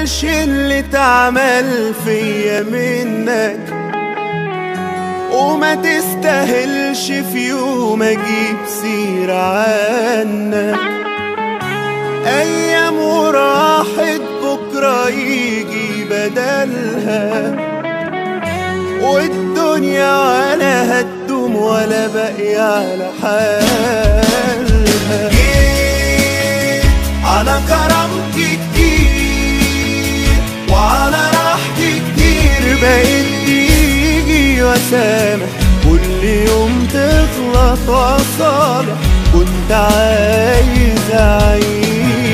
تستاهلش اللي اتعمل فيا منك وما تستاهلش في يوم اجيب سيرة عنك ايام وراحت بكرة يجي بدلها والدنيا ولا هتدوم ولا باقي على حالها جيت على كرامتي كتير وعلى راحتي كتير بقيت تيجي وسامح كل يوم تغلط وصالح كنت عايز اعيش